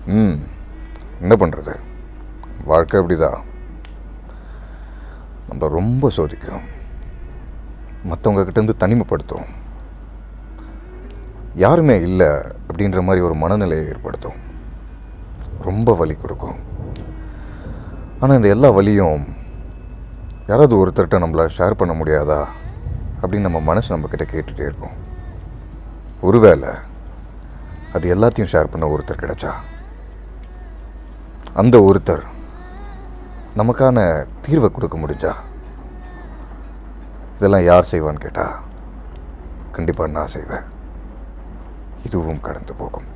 ம் என்ன பண்ணுறது வாழ்க்கை அப்படி தான் நம்மளை ரொம்ப சோதிக்கும் மற்றவங்க கிட்டேருந்து தனிமைப்படுத்தும் யாருமே இல்லை அப்படின்ற மாதிரி ஒரு மனநிலையை ஏற்படுத்தும் ரொம்ப வலி கொடுக்கும் ஆனால் இந்த எல்லா வலியும் யாராவது ஒருத்தர்கிட்ட நம்மளை ஷேர் பண்ண முடியாதா அப்படின்னு நம்ம மனசு நம்மக்கிட்ட கேட்டுகிட்டே இருக்கும் ஒருவேளை அது எல்லாத்தையும் ஷேர் பண்ண ஒருத்தர் கிடைச்சா அந்த ஒருத்தர் நமக்கான தீர்வை கொடுக்க முடிஞ்சா இதெல்லாம் யார் செய்வான்னு கேட்டா கண்டிப்பாக நான் செய்வேன் இதுவும் கடந்து போகும்